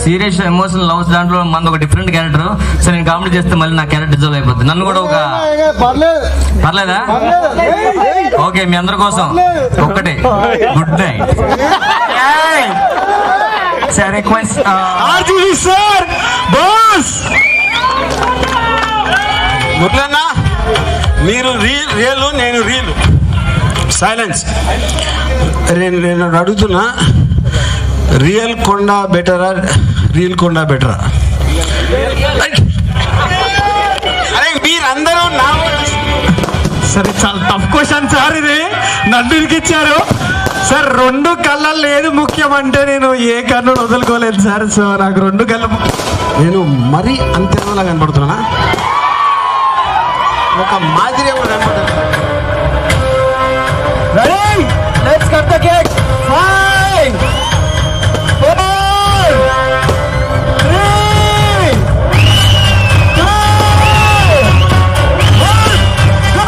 Serious emotional loves దాంట్లో మనది ఒక డిఫరెంట్ క్యారెక్టర్ సో నేను కామెడీ చేస్తే మళ్ళీ నా క్యారెక్టర్ డిజర్వ్ అయిపోతుంది నన్ను కూడా ఒక పర్లేదు పర్లేదా పర్లేదు ఓకే మీ అందరి కోసం ఒక్కటే good night sir request RGV sir boss ముట్లన్న మీరు రీల్ రియల్ నేను రీల్ సైలెన్స్ నేను నేను అడుగుతున్నా రియల్ కొండ బెటరా రియల్ కొండ బెటరా అరే మీరందరూ నా సరే చాలా టఫ్ క్వశ్చన్ సార్ ఇది నన్ను ఇరికిచ్చారు సార్ రెండు కళ్ళ లేదు ముఖ్యం అంటే నేను ఏ కన్ను వదులుకోలేదు సార్ సో నాకు రెండు కళ్ళు ముఖ్యం. నేను మరీ అంతేలా కనపడుతున్నా ఒక మాదిరి కనపడుతున్నా Ready? Let's cut the cake. Five, four, three, two, one, go!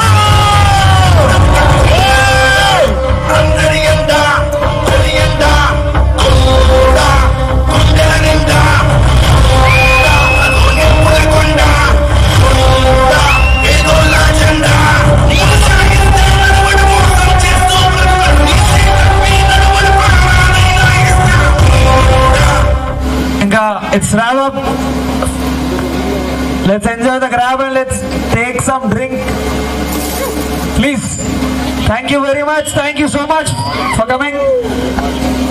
ఇంకా it's wrap up. Let's enjoy the grab and let's take some drink. Please. Thank you very much. Thank you so much for coming.